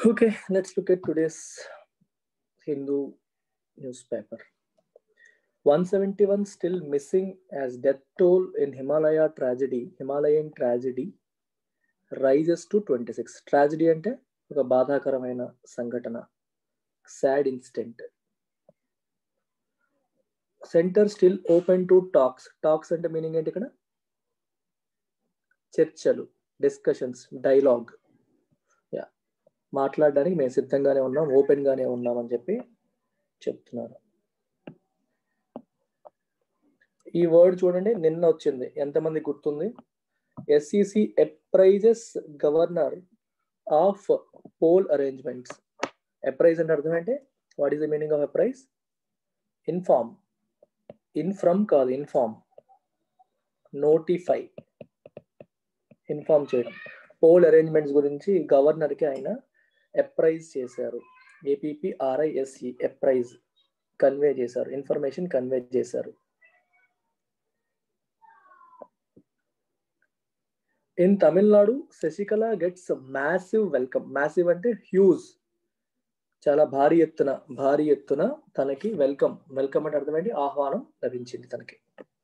Okay, let's look at today's Hindu newspaper. 171 still missing as death toll in Himalaya tragedy, Himalayan tragedy rises to 26. Tragedy అంటే ఒక బాధాకరమైన సంఘటన sad incident centre still open to talks talks అంటే meaning ఏంటి ఇక్కడ చర్చలు discussions dialogue yeah మాట్లాడడానికి మేము సిద్ధంగానే ఉన్నాం ఓపెన్ గానే ఉన్నాం అని చెప్పి చెప్తున్నారు ఈ వర్డ్ చూడండి నిన్న వచ్చింది ఎంతమంది గుర్తుంది SEC apprises governor of poll arrangements apprise అంటే అర్థం ఏంటి what is the meaning of apprise inform inform కాదు ఇన్ఫార్మ్ నోటిఫై ఇన్ఫార్మ్ చేయడం పోల్ అరేంజ్మెంట్స్ గురించి గవర్నర్కి ఆయన ఎప్రైజ్ చేశారు ఏపీపీ ఆర్ఐఎస్ఈ ఎప్రైజ్ కన్వే చేశారు ఇన్ఫర్మేషన్ కన్వే చేశారు in Tamil Nadu Sasikala gets massive welcome massive అంటే హ్యూజ్ చాలా భారీ ఎత్తున భారీ ఎత్తున తనకి వెల్కమ్ వెల్కమ్ అంటే అర్థమైంది ఆహ్వానం లభించింది తనకి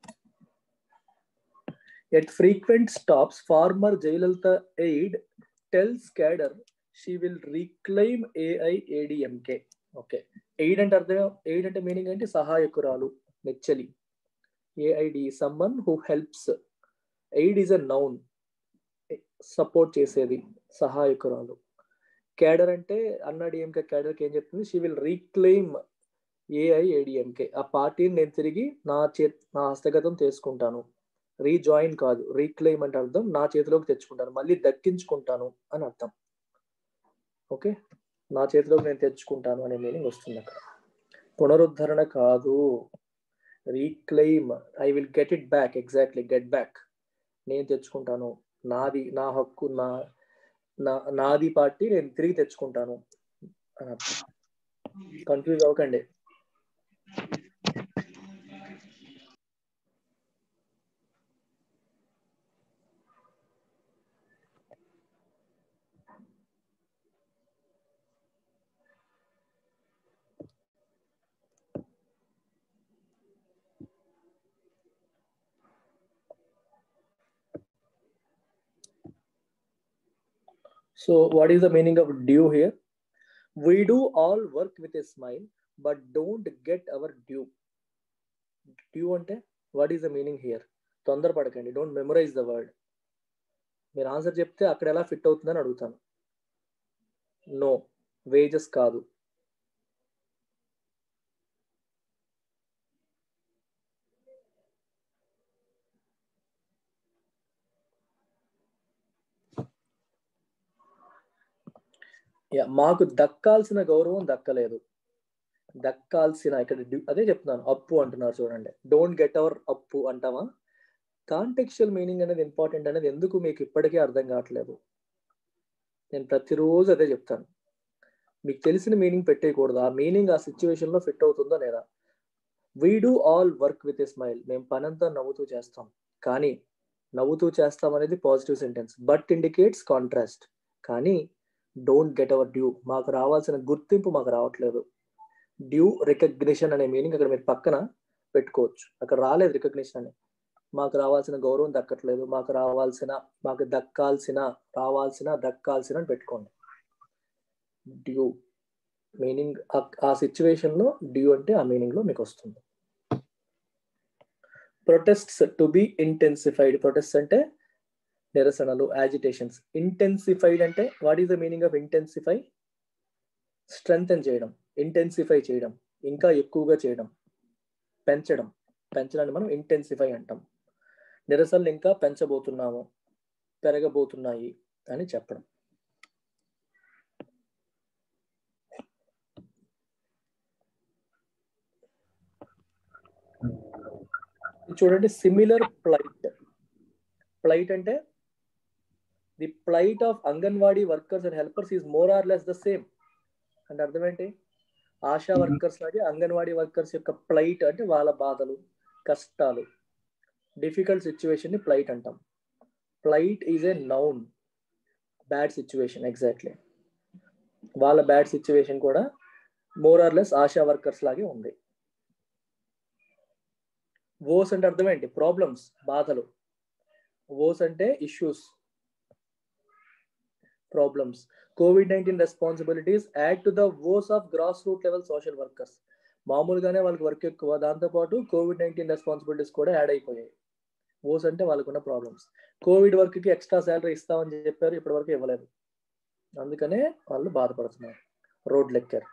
at frequent stops former Jayalalithaa aide tells cadre she will reclaim AIADMK okay aide అంటే అర్థం ఎయిడ్ అంటే మీనింగ్ ఏంటి సహాయకురాలు నెచ్చలి AID someone who helps aide is a noun support చేసేది సహాయకురాలు క్యాడర్ అంటే అన్నా డిఎంకే క్యాడర్కి ఏం చెప్తుంది she will reclaim AIADMK ఆ పార్టీని నేను తిరిగి నా చే నా హస్తగతం తీసుకుంటాను రీజాయిన్ కాదు రీక్లెయిమ్ అంటే అర్థం నా చేతిలోకి తెచ్చుకుంటాను మళ్ళీ దక్కించుకుంటాను అని అర్థం ఓకే నా చేతిలోకి నేను తెచ్చుకుంటాను అనే మీనింగ్ వస్తుంది అక్కడ పునరుద్ధరణ కాదు reclaim I will get it back exactly get back నేను తెచ్చుకుంటాను నాది నా హక్కు నా నా నాది పార్టీ నేను తిరిగి తెచ్చుకుంటాను అని అర్థం కన్ఫ్యూజ్ అవ్వకండి So, what is the meaning of due here? We do all work with a smile, but don't get our due. Due అంటే what is the meaning here తొందరపడకండి డోంట్ మెమరైజ్ ద వర్డ్ మీరు answer చెప్తే అక్కడ ఎలా fit అవుతుందని అడుగుతాను no wages కాదు yeah మాకు దక్కాల్సిన గౌరవం దక్కలేదు దక్కాల్సిన ఇక్కడ అదే చెప్తున్నాను అప్పు అంటున్నారు చూడండి డోంట్ గెట్ అవర్ అప్పు అంటామా కాంటెక్చువల్ మీనింగ్ అనేది ఇంపార్టెంట్ అనేది ఎందుకు మీకు ఇప్పటికే అర్థం కావట్లేదు నేను ప్రతిరోజు అదే చెప్తాను మీకు తెలిసిన మీనింగ్ పెట్టేయకూడదు ఆ మీనింగ్ ఆ సిచ్యువేషన్ లో ఫిట్ అవుతుందో లేదా we do all work with a smile మేము పనంతా నవ్వుతూ చేస్తాం కానీ నవ్వుతూ చేస్తాం అనేది positive sentence but indicates contrast కానీ డోంట్ గెట్ అవర్ డ్యూ మాకు రావాల్సిన గుర్తింపు మాకు రావట్లేదు డ్యూ రికగ్నిషన్ అనే మీనింగ్ అక్కడ మీరు పక్కన పెట్టుకోవచ్చు అక్కడ రాలేదు రికగ్నిషన్ అని మాకు రావాల్సిన గౌరవం దక్కట్లేదు మాకు రావాల్సిన మాకు దక్కాల్సిన రావాల్సిన దక్కాల్సిన అని పెట్టుకోండి డ్యూ మీనింగ్ ఆ సిచ్యువేషన్ లో డ్యూ అంటే ఆ మీనింగ్ లో మీకు వస్తుంది protests to be intensified protest అంటే నిరసనలు యాజిటేషన్స్ ఇంటెన్సిఫైడ్ అంటే what is the meaning of intensify strengthen చేయడం ఇంటెన్సిఫై చేయడం ఇంకా ఎక్కువగా చేయడం పెంచడం పెంచడాన్ని మనం ఇంటెన్సిఫై అంటాం నిరసనలు ఇంకా పెంచబోతున్నాము పెరగబోతున్నాయి అని చెప్పడం చూడండి సిమిలర్ ప్లైట్ ప్లైట్ అంటే the plight of Anganwadi workers and helpers is more or less the same అంటే అర్థం ఏంటి ఆశా వర్కర్స్ లాగే అంగన్వాడీ వర్కర్స్ యొక్క ప్లైట్ అంటే వాళ్ళ బాధలు కష్టాలు డిఫికల్ట్ సిచ్యువేషన్ ని ప్లైట్ అంటాం plight is a noun bad situation exactly వాళ్ళ బ్యాడ్ సిచ్యువేషన్ కూడా more or less ASHA workers లాగే ఉంది వోస్ అంటే అర్థం ఏంటి ప్రాబ్లమ్స్ బాధలు వోస్ అంటే issues problems COVID nineteen responsibilities add to the woes of grass root level social workers మామూలుగానే వాళ్ళకి వర్క్ ఎక్కువ దాంతోపాటు కోవిడ్ నైన్టీన్ రెస్పాన్సిబిలిటీస్ కూడా యాడ్ అయిపోయాయి ఓస్ అంటే వాళ్ళకున్న ప్రాబ్లమ్స్ కోవిడ్ వర్క్ కి ఎక్స్ట్రా శాలరీ ఇస్తామని చెప్పారు ఇప్పటి వరకు ఇవ్వలేదు అందుకనే వాళ్ళు బాధపడుతున్నారు రోడ్ లెక్కర్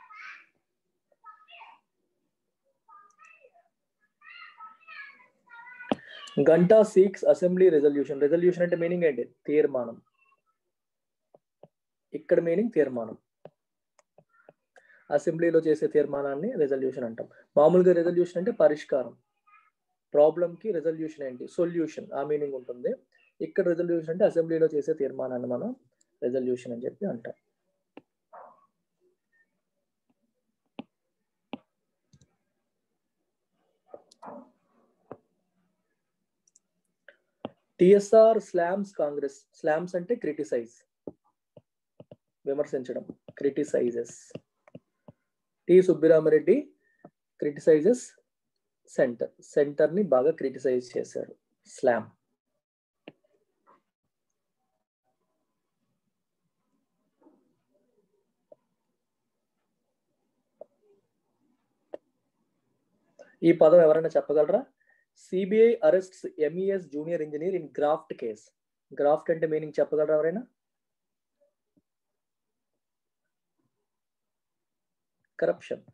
Ganta seeks assembly resolution resolution అంటే మీనింగ్ ఏంటి తీర్మానం ఇక్కడ మీనింగ్ తీర్మానం అసెంబ్లీలో చేసే తీర్మానాన్ని రెజల్యూషన్ అంటాం మామూలుగా రెజల్యూషన్ అంటే పరిష్కారం ప్రాబ్లమ్ కి రెజల్యూషన్ ఏంటి సొల్యూషన్ ఆ మీనింగ్ ఉంటుంది ఇక్కడ రెజల్యూషన్ అంటే అసెంబ్లీలో చేసే తీర్మానాన్ని మనం రెజల్యూషన్ అని చెప్పి అంటాం టిఎస్ఆర్ స్లామ్స్ కాంగ్రెస్ స్లామ్స్ అంటే క్రిటిసైజ్ విమర్శించడం criticises T Subbarami Reddy criticises centre centre ని బాగా క్రిటిసైజ్ చేశారు స్లామ్ ఈ పదం ఎవరైనా చెప్పగలరా CBI arrest MES junior engineer in graft case graft అంటే మీనింగ్ చెప్పగలరా ఎవరైనా కరప్షన్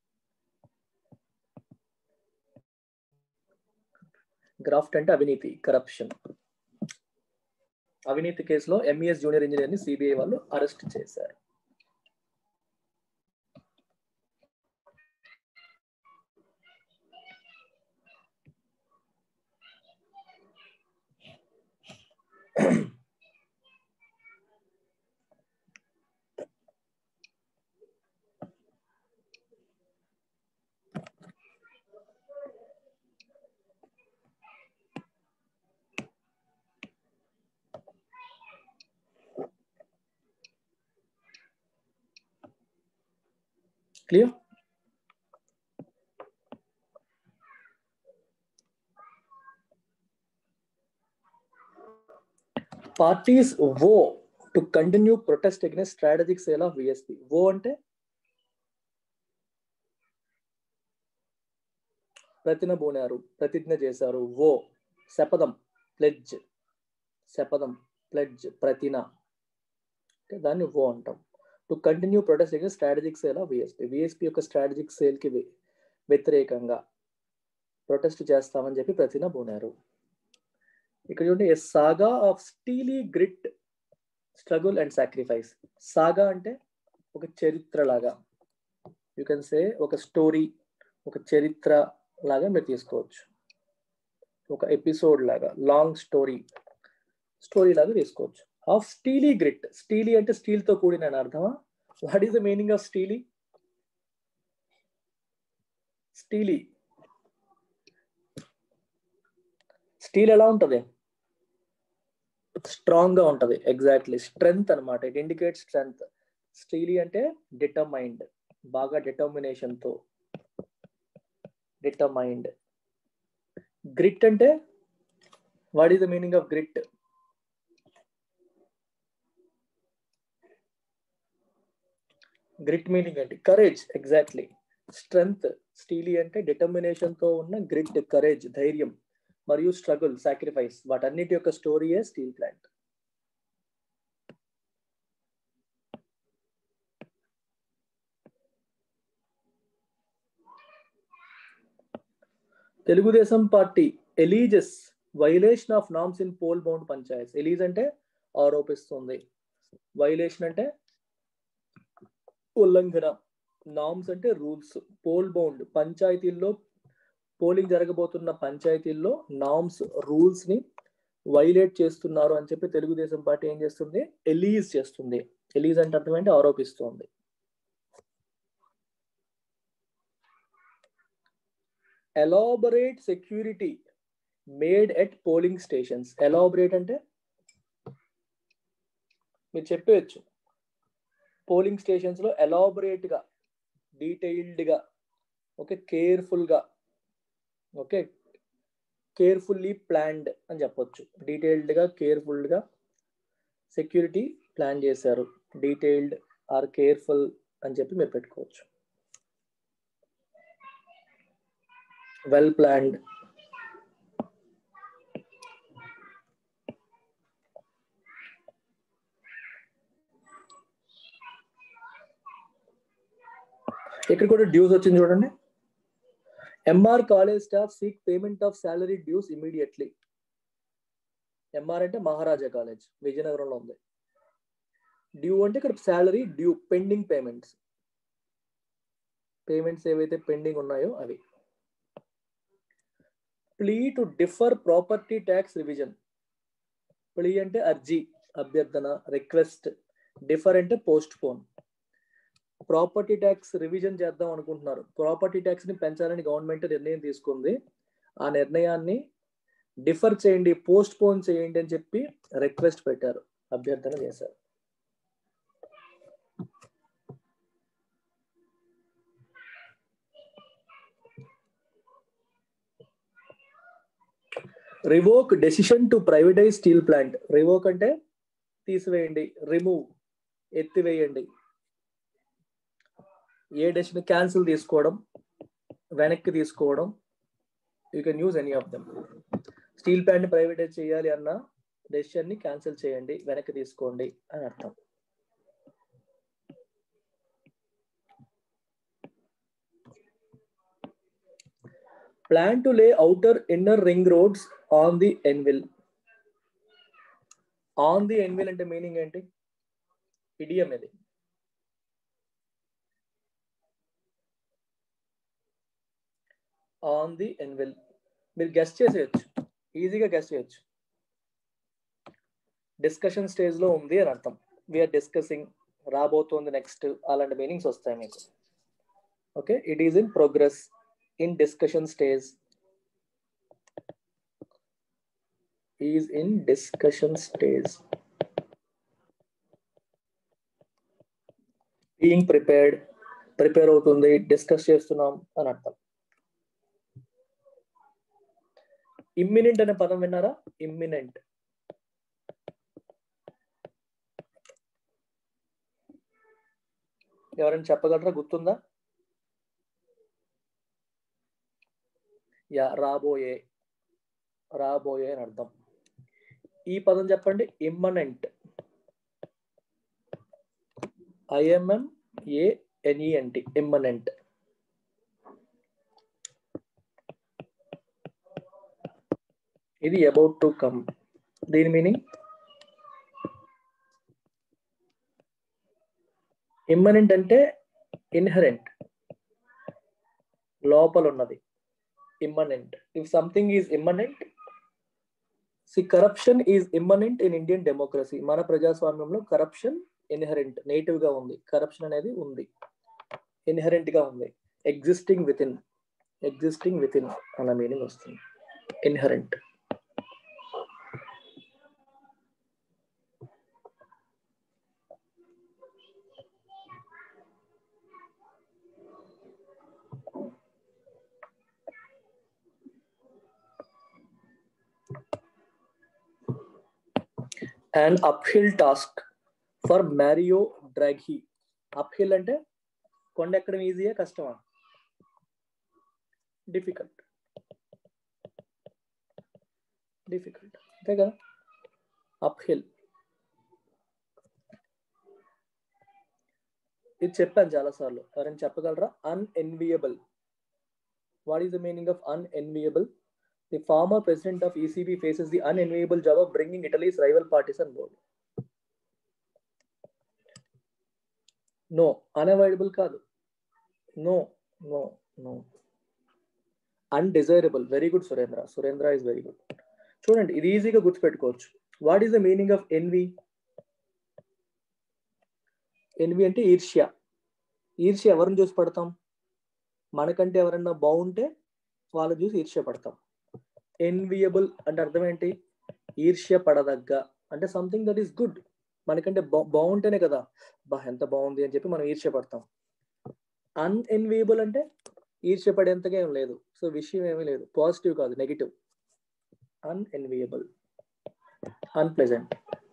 గ్రాఫ్ట్ అంటే అవినీతి కరప్షన్ అవినీతి కేసులో ఎంఈఎస్ జూనియర్ ఇంజనీర్ ని సిబిఐ వాళ్ళు అరెస్ట్ చేశారు clear parties vow to continue protest against strategic sale of VSP vow అంటే ప్రతినబూనారు ప్రతిజ్ఞ చేశారు ఓ శపథం ప్లెడ్జ్ శపథం ప్లెడ్జ్ ప్రతిన దాన్ని ఓ అంటాం to continue protest against strategic sale of VSP VSP యొక్క స్ట్రాటజిక్ సేల్ కి వ్యతిరేకంగా ప్రొటెస్ట్ చేస్తామని చెప్పి ప్రతిన బోనారు ఇక్కడ చూడండి a saga of steely grit struggle and sacrifice saga అంటే ఒక చరిత్ర లాగా యూ కెన్ సే ఒక స్టోరీ ఒక చరిత్ర లాగా మీరు తీసుకోవచ్చు ఒక ఎపిసోడ్ లాగా లాంగ్ స్టోరీ స్టోరీ లాగా తీసుకోవచ్చు ఆఫ్ స్టీలీ గ్రిట్ స్టీలీ అంటే స్టీల్ తో కూడిన అర్థమా what is the meaning of steely steely steel ఎలా ఉంటది స్ట్రాంగ్ గా ఉంటది ఎగ్జాక్ట్లీ స్ట్రెంగ్త్ అనమాట ఇట్ ఇండికేట్ స్ట్రెంగ్త్ స్టీలీ అంటే డిటర్మైండ్ బాగా డిటర్మినేషన్ తో డిటర్మైండ్ గ్రిట్ అంటే what is the meaning of grit grit meaning అంటే కరేజ్ ఎగ్జాక్ట్లీ స్ట్రెంగ్త్ స్టీలీ అంటే డిటర్మినేషన్ తో ఉన్న గ్రిట్ కరేజ్ ధైర్యం మరియు స్ట్రగుల్ సాక్రిఫైస్ వాటన్నిటి యొక్క స్టోరీయే steel plant Telugu Desam party alleges violation of norms in poll bound panchayat allege అంటే ఆరోపిస్తుంది వైలేషన్ అంటే ఉల్లంఘన నామ్స్ అంటే రూల్స్ పోల్ బౌండ్ పంచాయతీల్లో పోలింగ్ జరగబోతున్న పంచాయతీల్లో నామ్స్ రూల్స్ ని వైలేట్ చేస్తున్నారు అని చెప్పి తెలుగుదేశం పార్టీ ఏం చేస్తుంది ఎలీజ్ చేస్తుంది ఎలీజ్ అంటే అర్థం ఏంటి ఆరోపిస్తోంది elaborate security made at polling stations elaborate అంటే మీరు చెప్పేయచ్చు పోలింగ్ స్టేషన్స్ లో ఎలాబొరేట్ గా డీటెయిల్డ్ గా ఓకే కేర్ఫుల్ గా ఓకే కేర్ఫుల్లీ ప్లాన్డ్ అని చెప్పొచ్చు డీటెయిల్డ్ గా కేర్ఫుల్ గా సెక్యూరిటీ ప్లాన్ చేశారు డీటెయిల్డ్ ఆర్ కేర్ఫుల్ అని చెప్పి మీరు పెట్టుకోవచ్చు వెల్ ప్లాన్డ్ ఇక్కడ కూడా డ్యూస్ వచ్చింది చూడండి MR college staff seek payment of salary dues immediately MR అంటే మహారాజా కాలేజ్ విజయనగరంలో ఉంది డ్యూ అంటే ఇక్కడ salary due pending payments payments ఏవైతే పెండింగ్ ఉన్నాయో అవి plea to defer property tax revision plea అంటే అర్జీ అభ్యర్థన రిక్వెస్ట్ డిఫర్ అంటే post property tax revision చేద్దాం అనుకుంటున్నారు ప్రాపర్టీ ట్యాక్స్ ని పెంచాలని గవర్నమెంట్ నిర్ణయం తీసుకుంది ఆ నిర్ణయాన్ని డిఫర్ చేయండి పోస్ట్ పోన్ చేయండి అని చెప్పి రిక్వెస్ట్ పెట్టారు అభ్యర్థన చేశారు revoke decision to privatize steel plant revoke అంటే తీసివేయండి రిమూవ్ ఎత్తివేయండి ఏ డెసిషన్ క్యాన్సిల్ తీసుకోవడం వెనక్కి తీసుకోవడం you can use any of them steel plant privatize చేయాలి అన్న డెసిషన్ ని క్యాన్సిల్ చేయండి వెనక్కి తీసుకోండి అని అర్థం plan to lay outer inner ring roads on the anvil on the anvil అంటే మీనింగ్ ఏంటి ఇడియం ఇది ఆన్ ది ఎన్విల్ మీరు గెస్ట్ చేసేయచ్చు ఈజీగా గెస్ట్ చేయొచ్చు డిస్కషన్ స్టేజ్ లో ఉంది అని అర్థం వీఆర్ డిస్కసింగ్ రాబోతోంది నెక్స్ట్ అలాంటి మీనింగ్స్ వస్తాయి మీకు okay it is in progress in discussion stage is in discussion stage being prepared prepare అవుతుంది డిస్కస్ చేస్తున్నాం అని అర్థం ఇమ్మినెంట్ అనే పదం విన్నారా ఇమ్మినెంట్ ఎవరైనా చెప్పగలరా గుర్తుందా యా రాబోయే రాబోయే అని అర్థం ఈ పదం చెప్పండి ఇమ్మనెంట్ ఐఎంఎం ఏఎన్ఈఎన్టి ఇమ్మనెంట్ ఇది అబౌట్ టు కమ్ దీని మీనింగ్ ఇమ్మనెంట్ అంటే ఇన్హరెంట్ లోపల ఉన్నది immanent. If something is immanent, see corruption is immanent in Indian democracy. మన ప్రజాస్వామ్యంలో కరప్షన్ ఇన్హరెంట్ నేటివ్ గా ఉంది కరప్షన్ అనేది ఉంది ఇన్హరెంట్ గా ఉంది existing within existing within అన్న మీనింగ్ వస్తుంది inherent and uphill task for Mario Draghi uphill అంటే కొండ ఎక్కడం ఈజీయా కష్టమా డిఫికల్ట్ డిఫికల్ట్ అంతే కదా అప్హిల్ ఇది చెప్పాను చాలా సార్లు ఎవరైనా చెప్పగలరా unenviable what is the meaning of unenviable the former president of ECB faces the unenviable job of bringing Italy's rival parties on board. No, unavoidable కాదు no no no undesirable very good Surendra Surendra is very good చూడండి ఇది ఈజీగా గుర్తుపెట్టుకోవచ్చు what is the meaning of envy envy అంటే ఈర్ష్య ఈర్ష్య ఎవరిని చూసి పడతాం మనకంటే ఎవరన్నా బాగుంటే వాళ్ళని చూసి ఈర్ష్య పడతాం ఎన్వియబుల్ అంటే అర్థం ఏంటి ఈర్ష్య పడదగ్గ అంటే సంథింగ్ దట్ ఈస్ గుడ్ మనకంటే బా బాగుంటేనే కదా బా ఎంత బాగుంది అని చెప్పి మనం ఈర్ష్యపడతాం అన్ఎన్వియబుల్ అంటే ఈర్ష్యపడేంతగా ఏం లేదు సో విషయం ఏమీ లేదు పాజిటివ్ కాదు నెగిటివ్ అన్ఎన్వియబుల్ అన్ప్లెజెంట్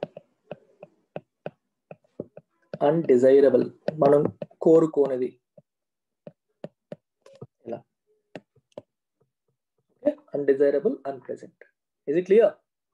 అన్డిజైరబుల్ మనం కోరుకోనిది ఇలా అన్డిజైరబుల్ అన్ప్లెజెంట్ ఇది clear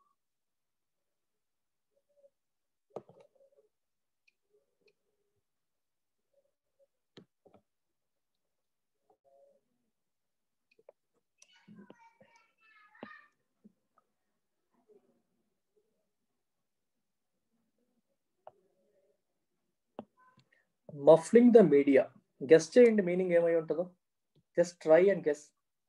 muffling the media guess చేయండి మీనింగ్ ఏమై ఉంటుందో జస్ట్ ట్రై అండ్ గెస్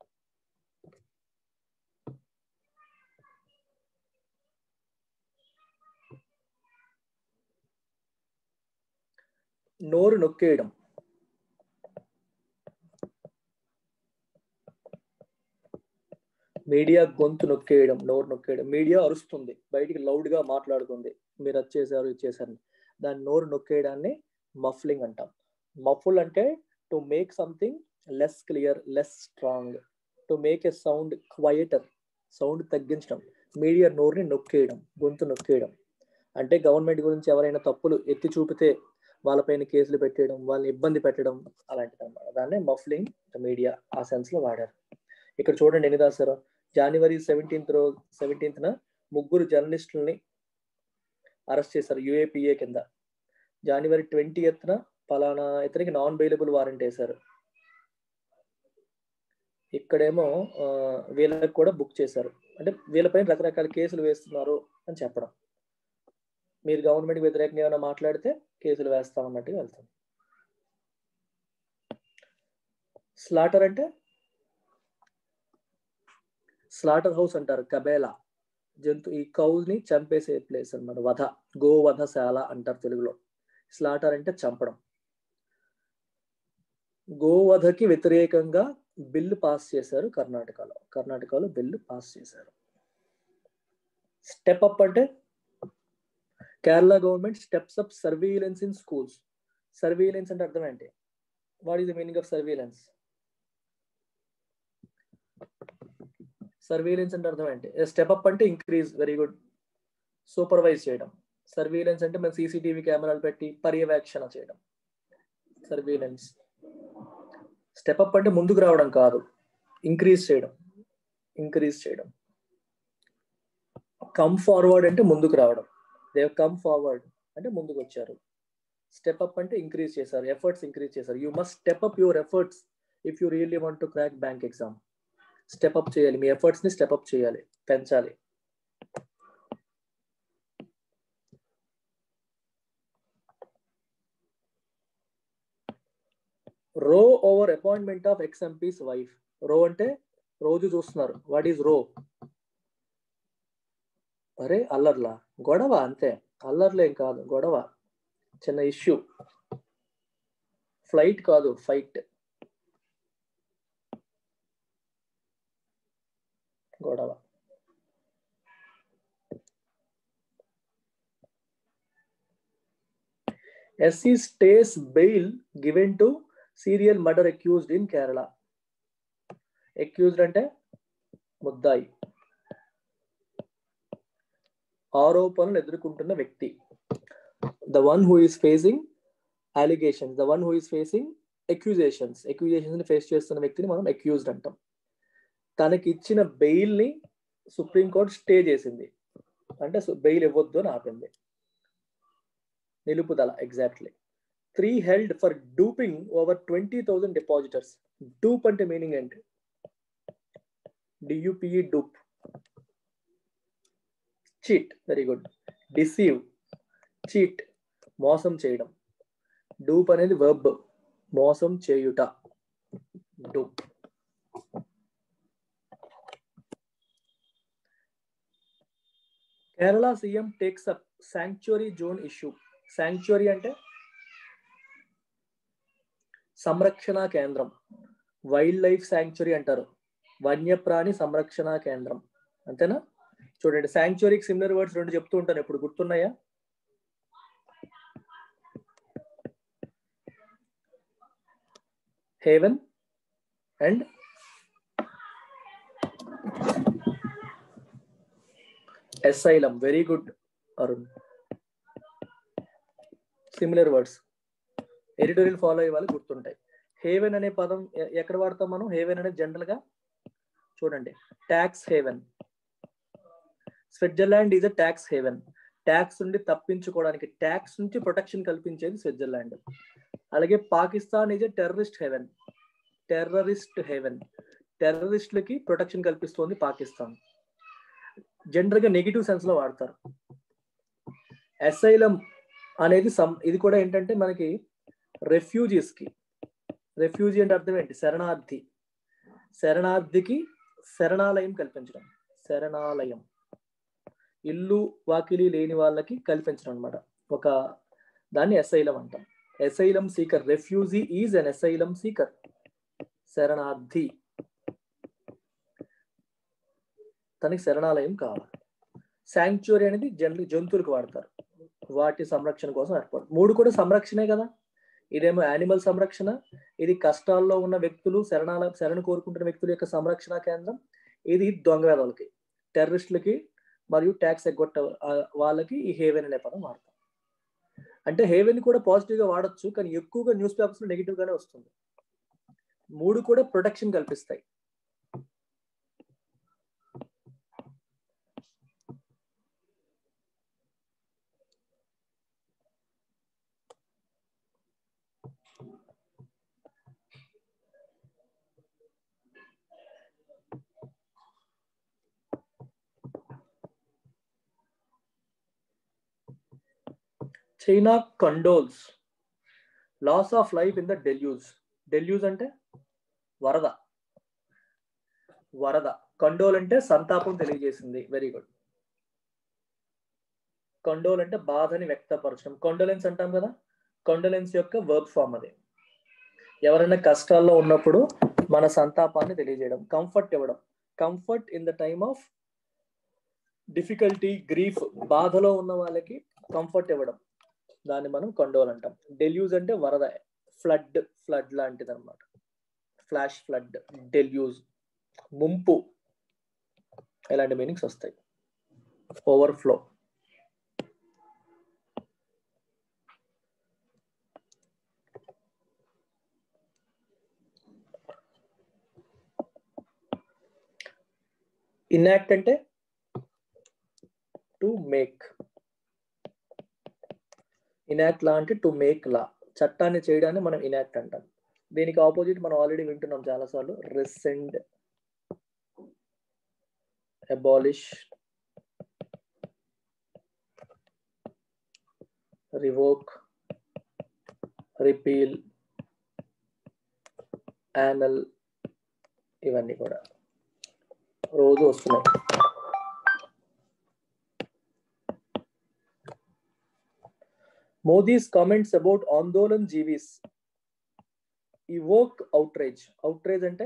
నోరు నొక్కేయడం మీడియా గొంతు నొక్కేయడం నోరు నొక్కేయడం మీడియా అరుస్తుంది బయటికి లౌడ్ గా మాట్లాడుతుంది మీరు అది చేశారు ఇది చేశారు దాని నోరు నొక్కేయడాన్ని మఫ్లింగ్ అంటాం మఫుల్ అంటే to make something less clear less strong to make a sound quieter sound తగ్గించడం మీడియా నోరుని నొక్కేయడం గొంతు నొక్కేయడం అంటే గవర్నమెంట్ గురించి ఎవరైనా తప్పులు ఎత్తి చూపితే వాళ్ళపైన కేసులు పెట్టేయడం వాళ్ళని ఇబ్బంది పెట్టడం అలాంటిది అనమాట దాన్నే మఫ్లింగ్ మీడియా ఆ సెన్స్ లో వాడారు ఇక్కడ చూడండి ఎన్ని రాశారు జనవరి సెవెంటీన్త్ రోజు సెవెంటీన్త్న ముగ్గురు జర్నలిస్టులని అరెస్ట్ చేశారు యుఏపిఏ కింద జనవరి ట్వంటీ ఎత్న పలానా ఇతనికి నాన్ బెయిలబుల్ వారెంట్ వేశారు ఇక్కడేమో వీళ్ళకి కూడా బుక్ చేశారు అంటే వీళ్ళపైన రకరకాల కేసులు వేస్తున్నారు అని చెప్పడం మీరు గవర్నమెంట్ వ్యతిరేకంగా ఏమైనా మాట్లాడితే కేసులు వేస్తాం అన్నట్టుగా వెళ్తాం స్లాటర్ అంటే స్లాటర్ హౌస్ అంటారు కబేలా జంతు ఈ కౌస్ ని చంపేసే ప్లేస్ అనమాట వధ గోవధశాల అంటారు తెలుగులో స్లాటర్ అంటే చంపడం గోవధకి వ్యతిరేకంగా బిల్లు పాస్ చేశారు కర్ణాటకలో కర్ణాటకలో బిల్లు పాస్ చేశారు స్టెప్ అప్ అంటే Kerala government steps up surveillance in schools surveillance అంటే అర్థం ఏంటి what is the meaning of surveillance surveillance అంటే అర్థం ఏంటి స్టెప్ అప్ అంటే ఇంక్రీజ్ వెరీ గుడ్ సూపర్వైజ్ చేయడం సర్వీలెన్స్ అంటే మనం సీసీటీవీ కెమెరాలు పెట్టి పర్యవేక్షణ చేయడం సర్వీలెన్స్ స్టెప్ అప్ అంటే ముందుకు రావడం కాదు ఇంక్రీజ్ చేయడం ఇంక్రీజ్ చేయడం కమ్ ఫార్వర్డ్ అంటే ముందుకు రావడం దే కమ్ ఫార్వర్డ్ అంటే ముందుకు వచ్చారు స్టెప్ అప్ అంటే ఇంక్రీజ్ చేశారు ఎఫర్ట్స్ ఇంక్రీజ్ చేశారు you must step up your efforts if you really want to crack bank exam step up చేయాలి మీ ఎఫర్ట్స్ ని స్టెప్ అప్ చేయాలి పెంచాలి row over appointment of ex MPs wife row అంటే రోజు చూస్తున్నారు వాట్ ఈస్ రో అరే అల్లర్లా గొడవ అంతే అల్లర్లేం కాదు గొడవ చిన్న ఇష్యూ ఫ్లైట్ కాదు ఫైట్ గొడవ SC stays bail given to serial murder accused in Kerala accused అంటే ముద్దాయి ఆరోపణలు ఎదుర్కొంటున్న వ్యక్తి the one who is facing allegations the one who is facing accusations accusations ని ఫేస్ చేస్తున్న వ్యక్తిని మనం అక్యూజ్డ్ అంటాం తనకి ఇచ్చిన బెయిల్ ని సుప్రీంకోర్టు స్టే చేసింది అంటే బెయిల్ ఇవ్వద్దు అని ఆపింది నిలుపుదల exactly three held for duping over twenty thousand depositors dupe అంటే మీనింగ్ ఏంటి DUPE dupe cheat very good deceive cheat మోసం చేయడం డూప్ అనేది వర్బ్ మోసం చేయుట dupe Kerala CM takes up sanctuary zone issue sanctuary అంటే సంరక్షణ కేంద్రం వైల్డ్ లైఫ్ శాంక్చురీ అంటారు వన్యప్రాణి సంరక్షణ కేంద్రం అంతేనా చూడండి శాంక్చురీకి సిమిలర్ వర్డ్స్ రెండు చెప్తూ ఉంటాను ఇప్పుడు గుర్తున్నాయా haven and asylum very good Arun similar words editorial follow అయ్యే వాళ్ళు గుర్తుంటాయి హేవెన్ అనే పదం ఎ- ఎక్కడ వాడతాం మనం హేవెన్ అనేది జనరల్ గా చూడండి tax haven Switzerland is a tax haven tax నుండి తప్పించుకోవడానికి ట్యాక్స్ నుంచి ప్రొటెక్షన్ కల్పించేది స్విట్జర్లాండ్ అలాగే Pakistan is a terrorist haven terrorist haven టెర్రరిస్టులకి ప్రొటెక్షన్ కల్పిస్తోంది పాకిస్తాన్ జనరల్ గా నెగిటివ్ సెన్స్ లో వాడతారు అసైలం అనేది సమ్ ఇది కూడా ఏంటంటే మనకి రెఫ్యూజీస్ కి రెఫ్యూజీ అంటే అర్థం ఏంటి శరణార్థి శరణార్థికి శరణాలయం కల్పించడం శరణాలయం ఇల్లు వాకిలి లేని వాళ్ళకి కల్పించడం అనమాట ఒక దాన్ని ఎసైలం అంటాం asylum seeker refugee is an asylum seeker శరణార్థి తనకి శరణాలయం కావాలి శాంక్చురీ అనేది జనరల్ జంతువులకు వాడతారు వాటి సంరక్షణ కోసం ఏర్పాటు మూడు కూడా సంరక్షణే కదా ఇదేమో యానిమల్ సంరక్షణ ఇది కష్టాల్లో ఉన్న వ్యక్తులు శరణాల శరణ కోరుకుంటున్న వ్యక్తుల యొక్క సంరక్షణ కేంద్రం ఇది దొంగవేదలకి టెర్రరిస్టులకి మరియు ట్యాక్స్ ఎగ్గొట్ట ఆ, వాళ్ళకి ఈ హేవెన్ అనే పదం వాడతాం అంటే హేవెన్ కూడా పాజిటివ్ గా వాడచ్చు కానీ ఎక్కువగా న్యూస్ పేపర్స్ లో నెగిటివ్ గానే వస్తుంది మూడు కూడా ప్రొటెక్షన్ కల్పిస్తాయి China condoles loss of life in the deluge deluge అంటే వరద వరద కండోల్ అంటే సంతాపం తెలియజేసింది వెరీ గుడ్ కండోల్ అంటే బాధని వ్యక్తపరచడం కండోలెన్స్ అంటాం కదా కండోలెన్స్ యొక్క వర్క్ ఫామ్ అది ఎవరైనా కష్టాల్లో ఉన్నప్పుడు మన సంతాపాన్ని తెలియజేయడం కంఫర్ట్ ఇవ్వడం comfort in the time of difficulty grief బాధలో ఉన్న వాళ్ళకి కంఫర్ట్ ఇవ్వడం దాన్ని మనం కండోల్ అంటాం డెల్యూజ్ అంటే వరద ఫ్లడ్ ఫ్లడ్ లాంటిది అనమాట ఫ్లాష్ ఫ్లడ్ డెల్యూజ్ ముంపు ఇలాంటి మీనింగ్స్ వస్తాయి ఓవర్ఫ్లో ఇన్యాక్ట్ అంటే టు మేక్ ఇనాక్ట్ లా అంటే టు మేక్ లా చట్టాన్ని చేయడాన్ని మనం ఇనాక్ట్ అంటాం దీనికి ఆపోజిట్ మనం ఆల్రెడీ వింటున్నాం చాలాసార్లు rescind abolish revoke repeal annul ఇవన్నీ కూడా రోజు వస్తున్నాయి Modi's comments about Andolan GVs evoke outrage. Outrage అంటే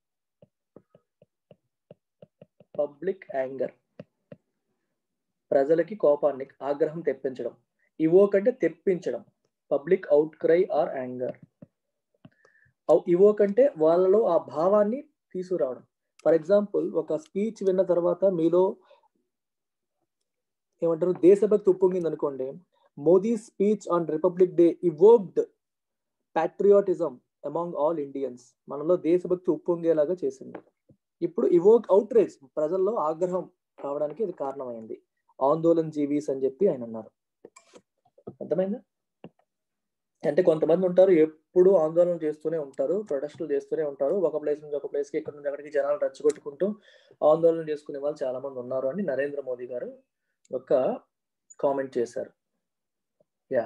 పబ్లిక్ యాంగర్ ప్రజలకి కోపాన్ని ఆగ్రహం తెప్పించడం ఇవోక్ అంటే తెప్పించడం public outcry or anger evoke అంటే వాళ్ళలో ఆ భావాన్ని తీసుకురావడం ఫర్ ఎగ్జాంపుల్ ఒక స్పీచ్ విన్న తర్వాత మీలో ఏమంటారు దేశభక్తి ఉప్పొంగింది అనుకోండి Modi speech on Republic Day evoked patriotism among all Indians మనలో దేశభక్తి ఉప్పొంగేలాగా చేసింది ఇప్పుడు ఇవోక్ అవుట్రేజ్ ప్రజల్లో ఆగ్రహం రావడానికి ఇది కారణమైంది ఆందోళన్ జీవీస్ అని చెప్పి ఆయన అన్నారు అర్థమైందా అంటే కొంతమంది ఉంటారు ఎప్పుడు ఆందోళన చేస్తూనే ఉంటారు ప్రొటెస్టులు చేస్తూనే ఉంటారు ఒక ప్లేస్ నుంచి ఒక ప్లేస్కి ఇక్కడ నుంచి అక్కడికి జనాలు రచ్చగొట్టుకుంటూ ఆందోళన చేసుకునే వాళ్ళు చాలా మంది ఉన్నారు అని నరేంద్ర మోదీ గారు ఒక కామెంట్ చేశారు యా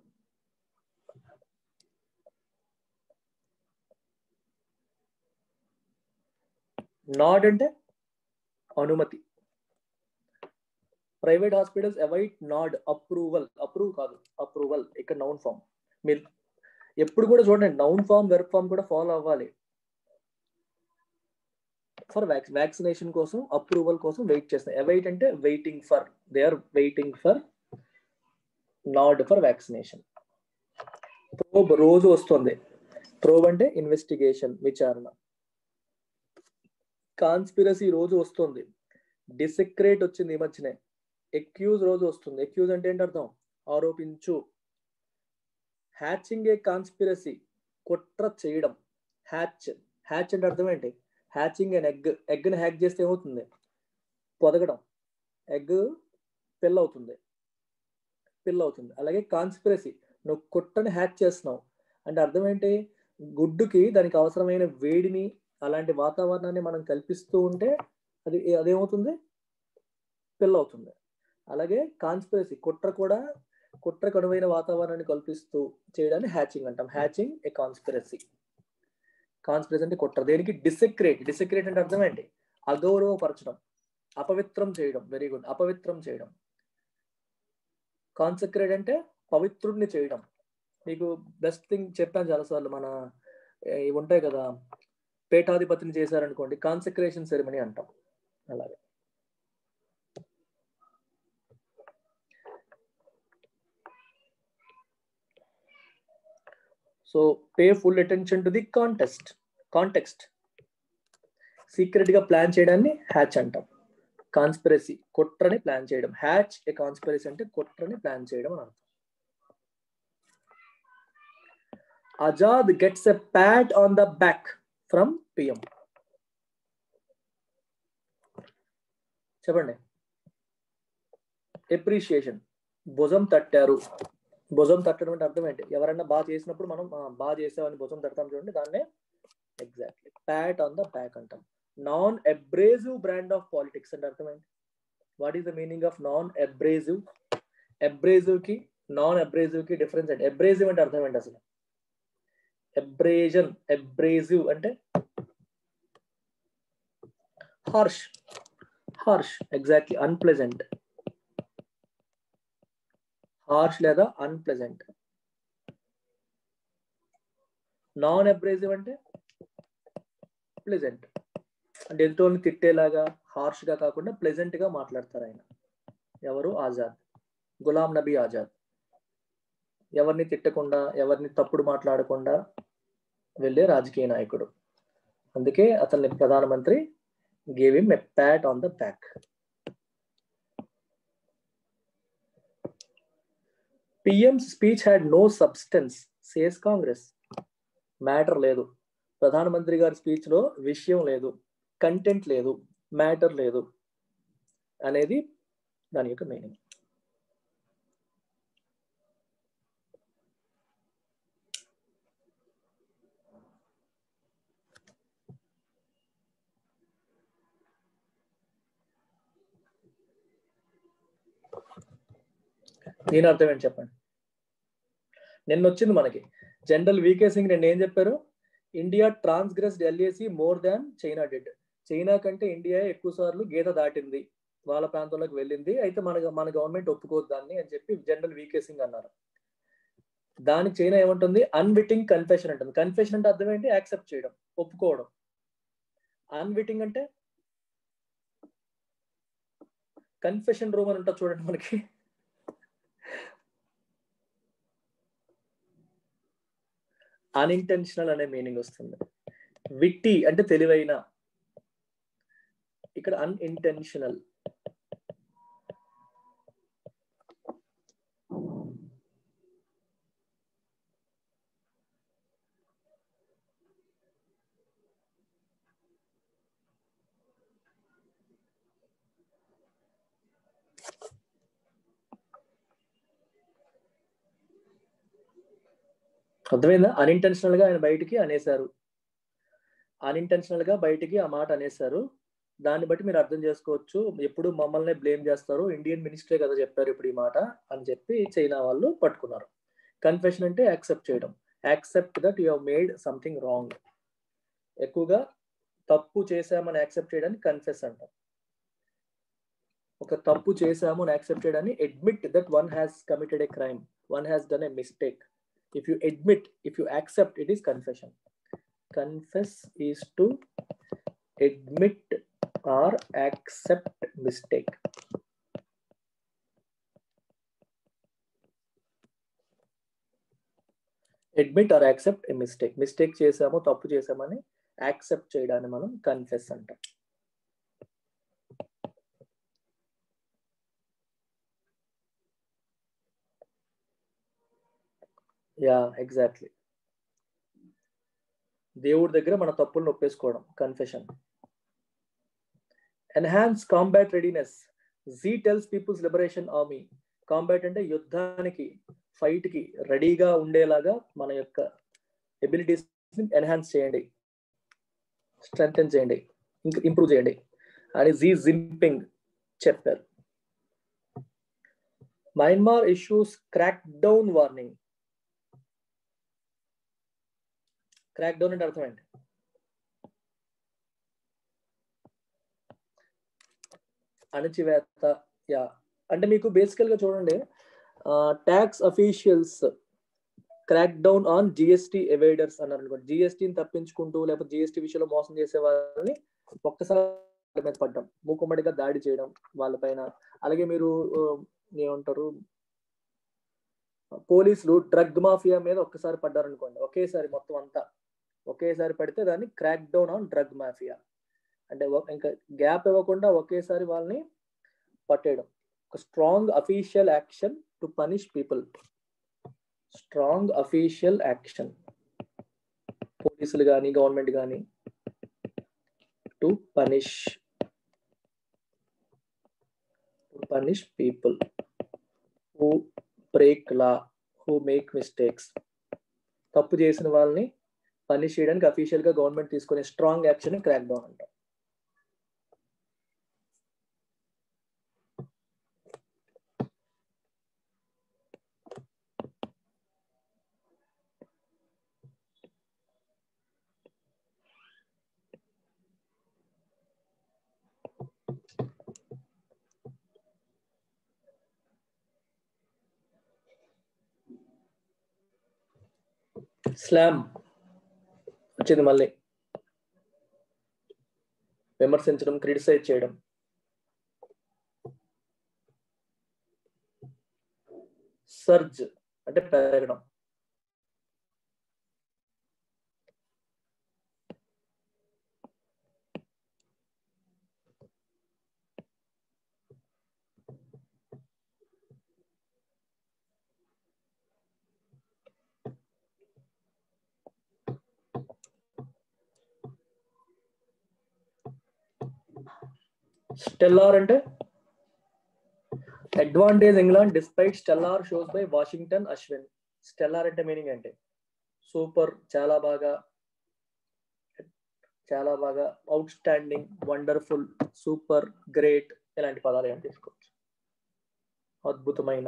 నాడ్ అంటే అనుమతి private hospitals avoid nod approval approve కాదు అప్రూవల్ ఇక్కడ నౌన్ ఫామ్ మీరు ఎప్పుడు కూడా చూడండి నౌన్ ఫామ్ వెర్బ్ ఫామ్ కూడా ఫాలో అవ్వాలి ఫర్ వ్యాక్సినేషన్ కోసం అప్రూవల్ కోసం వెయిట్ చేస్తాయి అవైట్ అంటే waiting for they are waiting for nod for vaccination probe రోజు వస్తుంది ప్రోబ్ అంటే ఇన్వెస్టిగేషన్ విచారణ కాన్స్పిరసీ రోజు వస్తుంది డిసెక్రేట్ వచ్చింది ఈ మధ్యనే ఎక్యూజ్ రోజు వస్తుంది ఎక్యూజ్ అంటే ఏంటి అర్థం ఆరోపించు హ్యాచింగ్ ఏ కాన్స్పిరసీ కుట్ర చేయడం హ్యాచ్ హ్యాచ్ అంటే అర్థం ఏంటి హ్యాచింగ్ అండ్ ఎగ్ ఎగ్ని హ్యాక్ చేస్తే ఏమవుతుంది పొదగడం ఎగ్ పిల్ల అవుతుంది పిల్ల అవుతుంది అలాగే కాన్స్పిరసీ నువ్వు కుట్రని హ్యాక్ చేస్తున్నావు అంటే అర్థం ఏంటి గుడ్డుకి దానికి అవసరమైన వేడిని అలాంటి వాతావరణాన్ని మనం కల్పిస్తూ ఉంటే అది అదేమవుతుంది పిల్ల అవుతుంది అలాగే కాన్స్పిరసీ కుట్ర కూడా కుట్రకు అనువైన వాతావరణాన్ని కల్పిస్తూ చేయడాన్ని హ్యాచింగ్ అంటాం హ్యాచింగ్ ఏ కాన్స్పిరసీ కాన్స్పిరసీ అంటే కుట్ర దేనికి డిసెక్రేట్ డిసెక్రేట్ అంటే అర్థం ఏంటి అగౌరవపరచడం అపవిత్రం చేయడం వెరీ గుడ్ అపవిత్రం చేయడం కాన్సక్రేట్ అంటే పవిత్రుడిని చేయడం మీకు బెస్ట్ థింగ్ చెప్పాను చాలాసార్లు మన ఇవి ఉంటాయి కదా పేటాధిపతిని చేశారనుకోండి కాన్సక్రేషన్ సెరమనీ అంటాం అలాగే so pay full attention to the contest context secret గా ప్లాన్ చేయడాన్ని హ్యాచ్ అంటాం కాన్స్పిరసీ కుట్రని ప్లాన్ చేయడం హ్యాచ్ ఏ కాన్స్పిరసీ అంటే కుట్రని ప్లాన్ చేయడం అని అర్థం Azad gets a pat on the back from PM చెప్పండి ఎప్రిషియేషన్ భుజం తట్టారు భుజం తట్టడం అంటే అర్థం ఏంటి ఎవరైనా బాగా చేసినప్పుడు మనం బాగా చేసామని భుజం తడతాం చూడండి దాన్నే exactly pat on the back అంటాం non abrasive brand of politics అంటే అర్థం ఏంటి what is the meaning of non abrasive abrasive కి నాన్ అబ్రేజివ్ కి డిఫరెన్స్ ఏంటి అబ్రేజివ్ అంటే అర్థం ఏంటి అసలు అబ్రేజన్ అబ్రేజివ్ అంటే harsh harsh exactly unpleasant harsh లేదా అన్ప్లెజెంట్ నాన్ అబ్రేజివ్ అంటే ప్లెజెంట్ అంటే ఎదుటోని తిట్టేలాగా హార్ష్ గా కాకుండా ప్లెజెంట్ గా మాట్లాడతారు ఆయన ఎవరు ఆజాద్ గులాం నబీ ఆజాద్ ఎవరిని తిట్టకుండా ఎవరిని తప్పుడు మాట్లాడకుండా వెళ్ళే రాజకీయ నాయకుడు అందుకే అతన్ని ప్రధానమంత్రి gave him a pat on the back PM's speech had no substance says Congress matter లేదు ప్రధానమంత్రి గారి స్పీచ్ లో విషయం లేదు కంటెంట్ లేదు మ్యాటర్ లేదు అనేది దాని యొక్క మీనింగ్ దీని అర్థం ఏంటి చెప్పండి నిన్న వచ్చింది మనకి జనరల్ వికే సింగ్ నిన్న ఏం చెప్పారు India transgressed LAC more than China did China కంటే ఇండియా ఎక్కువ సార్లు గీత దాటింది వాళ్ళ ప్రాంతంలోకి వెళ్ళింది అయితే మన మన గవర్నమెంట్ ఒప్పుకోదు దాన్ని అని చెప్పి జనరల్ వికే సింగ్ అన్నారు దానికి చైనా ఏమంటుంది అన్విటింగ్ కన్ఫెషన్ అంటుంది కన్ఫెషన్ అంటే అర్థం ఏంటి యాక్సెప్ట్ చేయడం ఒప్పుకోవడం అన్విటింగ్ అంటే కన్ఫెషన్ రూమ్ అని ఉంటుంది చూడండి మనకి అన్ఇంటెన్షనల్ అనే మీనింగ్ వస్తుంది విట్టి అంటే తెలివైన ఇక్కడ అన్ఇంటెన్షనల్ అర్థమైందా అన్ఇంటెన్షనల్ గా ఆయన బయటికి అనేశారు అన్ఇంటెన్షనల్ గా బయటికి ఆ మాట అనేశారు దాన్ని బట్టి మీరు అర్థం చేసుకోవచ్చు ఎప్పుడు మమ్మల్ని బ్లేమ్ చేస్తారు ఇండియన్ మినిస్టరే కదా చెప్పారు ఇప్పుడు ఈ మాట అని చెప్పి చైనా వాళ్ళు పట్టుకున్నారు కన్ఫెషన్ అంటే యాక్సెప్ట్ చేయడం accept that you made something wrong ఎక్కువగా తప్పు చేశామని యాక్సెప్ట్ చేయడాన్ని కన్ఫెస్ అంటాం ఒక తప్పు చేశాము అని యాక్సెప్ట్ చేయడాన్ని admit that one has committed a crime one has done a mistake if you admit if you accept it is confession confess is to admit or accept mistake admit or accept a mistake mistake చేసామో తప్పు చేసామని accept చేయడాన్ని మనం confess అంటాం yeah exactly దేవుడి దగ్గర మన తప్పులను ఒప్పేసుకోవడం confession enhance combat readiness Xi tells People's Liberation Army combat అంటే యుద్ధానికి ఫైట్ కి రెడీగా ఉండేలాగా మన యొక్క ఎబిలిటీస్ ఎన్హాన్స్ చేయండి స్ట్రెంగ్ చేయండి ఇంకా ఇంప్రూవ్ చేయండి అని జీ జింపింగ్ చెప్పారు Myanmar issues crack down warning crack down అంటే అర్థం ఏంటి అణచివేత యా అంటే మీకు బేసికల్ గా చూడండి tax officials crack down on GST evaders అన్నారు అనుకోండి జిఎస్టీని తప్పించుకుంటూ లేకపోతే జిఎస్టీ విషయంలో మోసం చేసే వాళ్ళని ఒక్కసారి మీద పడ్డం మూకుమ్మడిగా దాడి చేయడం వాళ్ళపైన అలాగే మీరు ఏమంటారు పోలీసులు డ్రగ్ మాఫియా మీద ఒక్కసారి పడ్డారనుకోండి ఒకేసారి మొత్తం అంతా ఒకేసారి పడితే దాన్ని crack down on drug mafia అంటే ఇంకా గ్యాప్ ఇవ్వకుండా ఒకేసారి వాళ్ళని పట్టేయడం ఒక strong official action to punish people strong official action పోలీసులు కానీ గవర్నమెంట్ కానీ to punish to punish people who break law who make mistakes తప్పు చేసిన వాళ్ళని పనిష్ చేయడానికి అఫీషియల్ గా గవర్నమెంట్ తీసుకునే స్ట్రాంగ్ యాక్షన్ క్రాక్ డౌన్ అంటాం స్లామ్ వచ్చింది మళ్ళీ విమర్శించడం క్రిటిసైజ్ చేయడం సర్జ్ అంటే పెరగడం స్టెల్లార్ అంటే advantage England despite stellar shows by Washington Ashwin stellar అంటే మీనింగ్ అంటే సూపర్ చాలా బాగా చాలా బాగా outstanding wonderful super great ఇలాంటి పదాలు ఏమైనా తీసుకోవచ్చు అద్భుతమైన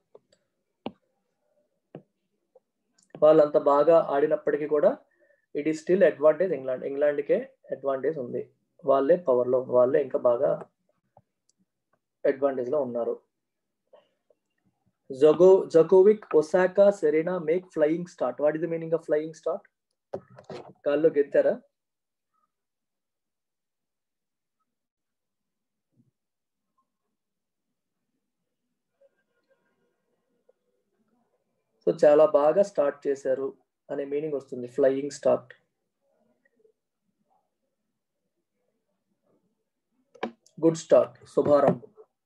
వాళ్ళంత బాగా ఆడినప్పటికీ కూడా it is still advantage England ఇంగ్లాండ్కే అడ్వాంటేజ్ ఉంది వాళ్ళే పవర్లో వాళ్ళే ఇంకా బాగా అడ్వాంటేజ్ లో ఉన్నారు జగో Djokovic Osaka Serena make flying start what is the meaning of flying start గాల్లో గెత్తారా సో చాలా బాగా స్టార్ట్ చేశారు అనే మీనింగ్ వస్తుంది ఫ్లయింగ్ స్టార్ట్ గుడ్ స్టార్ట్ శుభారంభం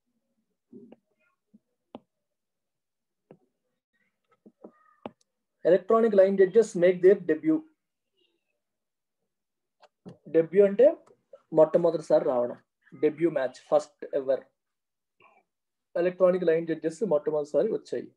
electronic line judges make their debut debut అంటే మొట్టమొదటిసారి రావడం debut match first ever electronic line judges మొట్టమొదటిసారి వచ్చాయి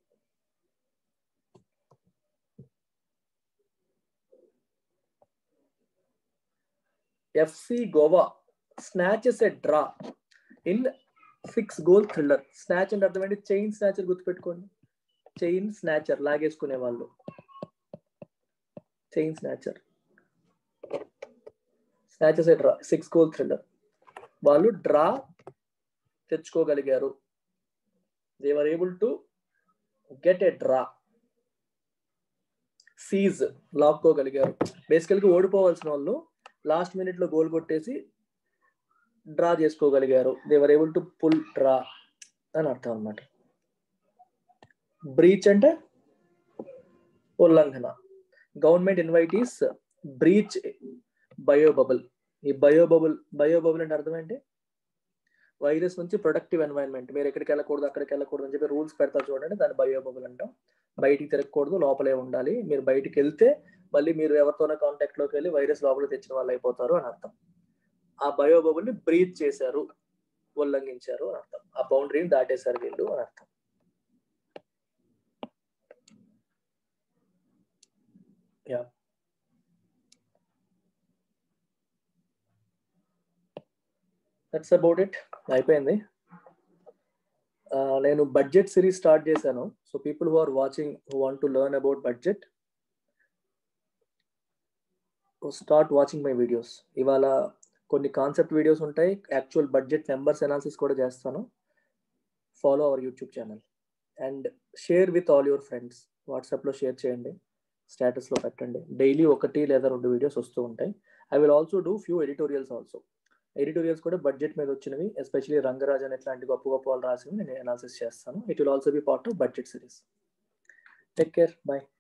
FC Goa snatches a draw in six goal thriller snatch అంటే అర్థం ఏంటి చైన్ స్నాచర్ గుర్తుపెట్టుకోండి చైన్ స్నాచర్ లాగేసుకునే వాళ్ళు chain snatcher snatches a draw six goal thriller వాళ్ళు డ్రా తెచ్చుకోగలిగారు they were able to get a draw seize లాక్కోగలిగారు బేసికల్గా ఓడిపోవాల్సిన వాళ్ళు లాస్ట్ మినిట్ లో గోల్ కొట్టేసి డ్రా చేసుకోగలిగారు they were able to pull draw అని అర్థం అనమాట బ్రీచ్ అంటే ఉల్లంఘన government invitees breach bio bubble ఈ బయో బబుల్ బయో బబుల్ అంటే అర్థం ఏంటి వైరస్ నుంచి ప్రొడక్టివ్ ఎన్వైరన్మెంట్ మీరు ఎక్కడికి వెళ్ళకూడదు అక్కడికి వెళ్ళకూడదు అని చెప్పి రూల్స్ పెడతారు చూడండి దాన్ని బయో బబుల్ అంటాం బయటికి తిరగకూడదు లోపలే ఉండాలి మీరు బయటికి వెళ్తే మళ్ళీ మీరు ఎవరితోనో కాంటాక్ట్ లోకి వెళ్ళి వైరస్ లోపల తెచ్చిన వాళ్ళు అయిపోతారు అని అర్థం ఆ బయో బబుల్ ని బ్రీచ్ చేశారు ఉల్లంఘించారు అని అర్థం ఆ బౌండరీని దాటేశారు వీళ్ళు అని అర్థం యా దట్స్ అబౌట్ ఇట్ అయిపోయింది నేను బడ్జెట్ సిరీస్ స్టార్ట్ చేశాను so people who are watching who want to learn about budget start watching my videos ఇవాళ కొన్ని కాన్సెప్ట్ వీడియోస్ ఉంటాయి యాక్చువల్ బడ్జెట్ నెంబర్స్ అనాలిసిస్ కూడా చేస్తాను follow our YouTube channel and share with all your friends వాట్సాప్లో share చేయండి స్టేటస్లో పెట్టండి daily ఒకటి లేదా రెండు వీడియోస్ వస్తూ ఉంటాయి I will also do few editorials also editorials కూడా బడ్జెట్ మీద వచ్చినవి ఎస్పెషలీ రంగరాజ్ అని ఇట్లాంటి గొప్ప గొప్ప వాళ్ళు రాసినవి నేను అనాలిసిస్ చేస్తాను it will also be part of budget series take care bye